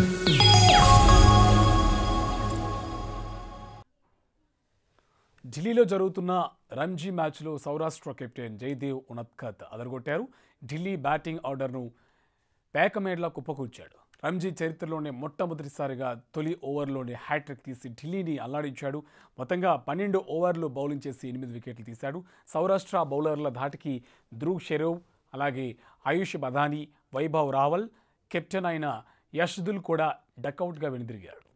ఢిల్లీలో జరుగుతున్న రంజీ మ్యాచ్లో సౌరాష్ట్ర కెప్టెన్ జయదేవ్ ఉనత్కత్ అదరగొట్టారు ఢిల్లీ బ్యాటింగ్ ఆర్డర్ను పేకమేడ్లా కుప్పకూర్చాడు రంజీ చరిత్రలోనే మొట్టమొదటిసారిగా తొలి ఓవర్లోనే హ్యాట్రిక్ తీసి ఢిల్లీని అల్లాడించాడు మొత్తంగా పన్నెండు ఓవర్లు బౌలింగ్ చేసి ఎనిమిది వికెట్లు తీశాడు సౌరాష్ట్ర బౌలర్ల ధాటికి ధ్రువ్ షెరోవ్ అలాగే ఆయుష్ బదాని వైభవ్ రావల్ కెప్టెన్ అయిన యష్దుల్ కూడా డకౌట్గా వెనుదిరిగాడు